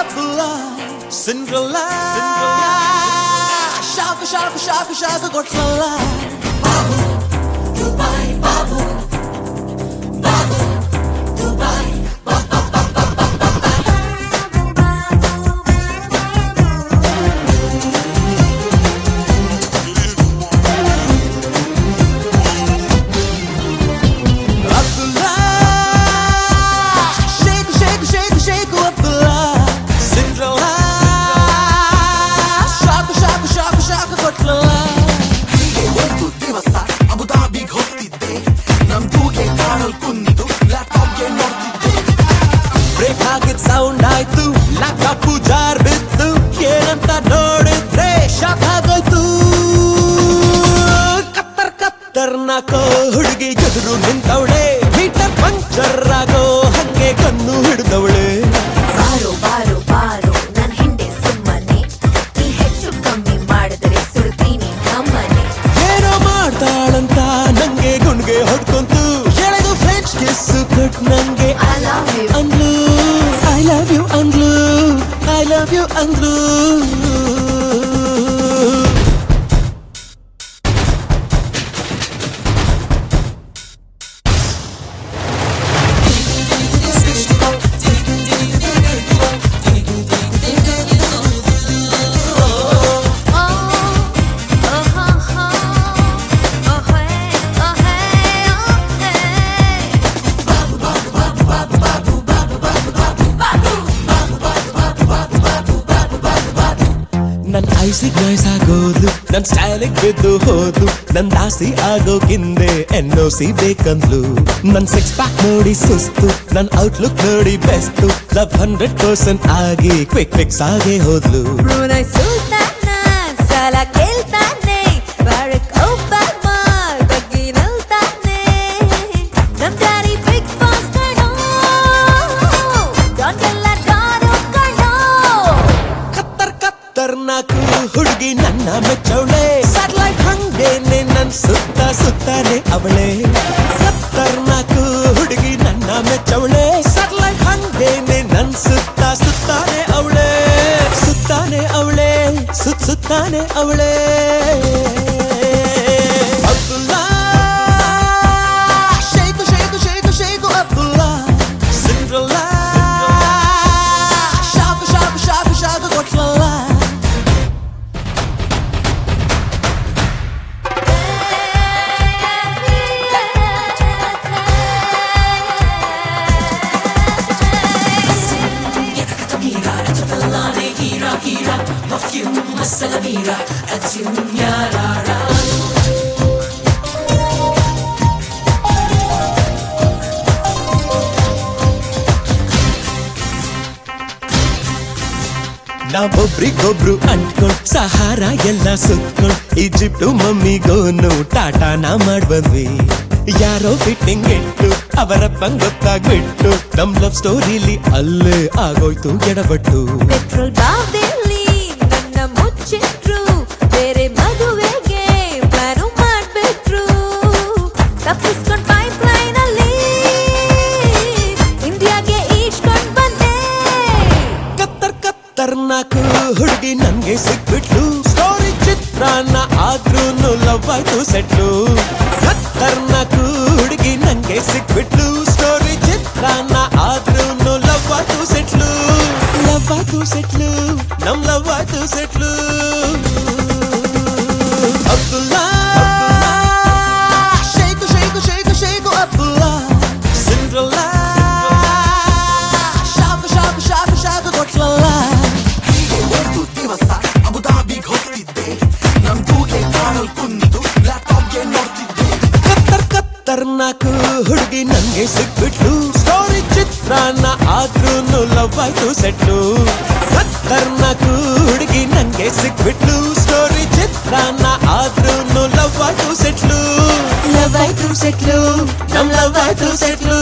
Abdullah Cinderella shock shock shock shock ಕೊಟ್ಲಲ್ಲ Abdulla shake shake shake shake Abdulla Cinderella shock shock shock shock ಕೊಟ್ಲಲ್ಲ ಒಂದು ದಿವಸ ಅಬುದಾಬಿಗ್ ಹೋಗ್ತಿದ್ದೆ ನಮ್ ತೂಗೆ ಕಾಣಲ್ ಕುಂತು ಲ್ಯಾಪ್ಟಾಪ್ಗೆ ನೋಡ್ತಿದ್ದೆ ಬ್ರೇಕ್ ಹಾಕಿದ್ ಸೌಂಡ್ ಆಯ್ತು ಲ್ಯಾಪ್ಟಾಪ್ ಜಾರ್ ಬಿತ್ತು ಏನಂತ ನೋಡಿದ್ರೆ ಶಾಕ್ ಆಗೋಯ್ತು ಕತ್ತರ್ ಕತ್ತರ್ನಾಕೋ ಹುಡುಗಿ ಎದುರು ನಿಂತವಳೆ ಮೀಟರ್ ಪಂಕ್ಚರ್ ಆಗೋ ಹಂಗೆ ಕಣ್ಣು ಹಿಡಿದವಳೆ ಬಾರೋ ಬಾರೋ ಬಾರೋ ನನ್ ಹಿಂದೆ ಸುಮ್ಮನೆ ಈ ಹೆಚ್ಚು ಕಮ್ಮಿ ಮಾಡಿದ್ರೆ ಸುಡ್ತೀನಿ ನಮ್ಮನೆ ಏನೋ ಮಾಡ್ತಾಳಂತ ನಂಗೆ ಗುಣ್ಗೆ ಹೊಡ್ಕೊಂತು ಎಳೆದು ಫ್ರೆಂಚ್ ಕಿಸ್ ಕೊಟ್ ನಂಗೆ I love you ಅಂದ್ಲು ಐ ಲವ್ ಯು ಅಂದ್ಲು ಐ ಲವ್ ಯು ಅಂದ್ಲು Oh, oh, oh, oh, oh, hey, oh, hey, oh, hey. ನನ್ ಐಸಿಗ್ ನಾಯ್ಸ್ ಆಗೋದು ನನ್ ಸ್ಟೈಲಿಗ್ ಬಿದ್ದು ಹೋದು ನನ್ ದಾಸಿ ಆಗೋಕಿಂದೆ ಎನ್ ಒ ಸಿ ಬೇಕಂದ್ಲು ನನ್ ಸಿಕ್ಸ್ ಪ್ಯಾಕ್ ನೋಡಿ ಸುಸ್ತು ನನ್ ಔಟ್ಲುಕ್ ನೋಡಿ ಬೆಸ್ತು ಲವ್ ಹಂಡ್ರೆಡ್ ಪರ್ಸೆಂಟ್ ಆಗಿ ಕ್ವಿಕ್ ಫಿಕ್ಸ್ ಆಗೇ ಹೋದ್ಲು ಬ್ರೂನೈ ಸುಲ್ತಾನ ಸಾಲ ಕೇಳ್ತಾನೆ ಬಾರಕ್ ಒಬಾಮ ಬಗ್ಗಿ ನಿಲ್ತಾನೆ ನಮ್ ಡ್ಯಾಡಿ ಬಿಗ್ ಬಾಸ್ ಕಣೋ ಡಾನ್ಗೆಲ್ಲ ಡಾನು ಕಣೋ ಕತ್ತರ್ ಕತ್ತರ್ನಾಕು ಹುಡುಗಿ ನನ್ನ ಮೆಚ್ಚವಳೆ ಸ್ಯಾಟಲೈಟ್ ಹಂಗೇನೆ ನನ್ ಸುತ್ತ ಸುತ್ತಾನೆ ಅವಳೆ ಕತ್ತರ್ನಾಕು ಹುಡುಗಿ ನನ್ನ ಮೆಚ್ಚವಳೆ ಸ್ಯಾಟಲೈಟ್ ಹಂಗೇನೆ ನನ್ ಸುತ್ತ ಸುತ್ತಾನೆ ಅವಳೆ ಸುತ್ತಾನೆ ಅವಳೆ ಸುತ್ತ ಸುತ್ತಾನೆ ಅವಳೆ Abdulla shake shake shake shake Abdulla Cinderella shock shock shock shock ಕೊಟ್ಲಲ್ಲ ನಾವೊಬ್ರಿಗೊಬ್ರು ಅಂಟ್ಕೊಂಡ್ ಸಹಾರ ಎಲ್ಲ ಸುತ್ಕೊಂಡ್ ಈಜಿಪ್ಟು ಮಮ್ಮಿಗೋನು ಟಾಟಾನ ಮಾಡ್ಬಂದ್ವಿ ಯಾರೋ ಫಿಟ್ಟಿಂಗ್ ಇಟ್ಟು ಅವರ ಗೊತ್ತಾಗ್ಬಿಟ್ಟು ನಮ್ ಲವ್ ಸ್ಟೋರಿಲಿ ಅಲ್ಲೇ ಆಗೋಯ್ತು ಎಡಬಟ್ಟು ಪೆಟ್ರೋಲ್ ಬಾವಿಲಿ ನನ್ನ ಮುಚ್ಚಿಟ್ರು ಬೇರೆ ಮದುವೆಗೆ ಪ್ಲಾನು ಮಾಡ್ಬಿಟ್ರು ತಪ್ಪಿಸ್ಕೊಂಡ್ ಪೈಪ್ ಲೈನ್ ಅಲ್ಲಿ ಇಂಡಿಯಾಗೆ ಈಸ್ಕೊಂಡ್ ಬಂದೆ ಕತ್ತರ್ ಕತ್ತರ್ನಾಕು ಹುಡುಗಿ ನನ್ಗೆ ಸಿಕ್ಬಿಟ್ಲು ಸ್ಟೋರಿ ಚಿತ್ರಾನ್ನ ಆದ್ರೂನು ಲವ್ ಆಯ್ತು ಸೆಟ್ಲು ಕತ್ತರ್ನಾಕು ಹುಡುಗಿ ನಂಗೆ ಸಿಕ್ಬಿಟ್ಲು ಸ್ಟೋರಿ ಚಿತ್ರಾನ್ನ ಆದ್ರೂನು ಲವ್ ಆಯ್ತು ಸೆಟ್ಲು ಲವ್ ಆಯ್ತು ಸೆಟ್ಲು ನಮ್ ಲವ್ ಆಯ್ತು settle Abdulla shake shake shake shake Abdulla Cinderella shock shock shock shock ಕೊಟ್ಲಲ್ಲ ಹೀಗೆ ಒಂದು ದಿವಸ ಅಬುದಾಬಿಗ್ ಹೋಗ್ತಿದ್ದೆ ನಮ್ ತೂಗೆ ಕಾಣಲ್ ಕುಂತು ಲ್ಯಾಪ್ಟಾಪ್ಗೆ ನೋಡ್ತಿದ್ದೆ ಕತ್ತರ್ ಕತ್ತರ್ನಾಕು ಹುಡುಗಿ ನಂಗೆ ಸಿಕ್ಬಿಟ್ಲು ಸ್ಟೋರಿ ಚಿತ್ರಾನ್ನ ಆದ್ರೂನು ಲವ್ ಆಯ್ತು ಸೆಟ್ಲು ಕತ್ತರ್ನಾಕು ಹುಡುಗಿ ನಂಗೆ ಸಿಕ್ಬಿಟ್ಲು ಸ್ಟೋರಿ ಚಿತ್ರಾನ್ನ ಆದ್ರೂನು ಲವ್ ಆಯ್ತು ಸೆಟ್ಲು ಲವ್ ಆಯ್ತು ಸೆಟ್ಲು ನಮ್ ಲವ್ ಆಯ್ತು ಸೆಟ್ಲು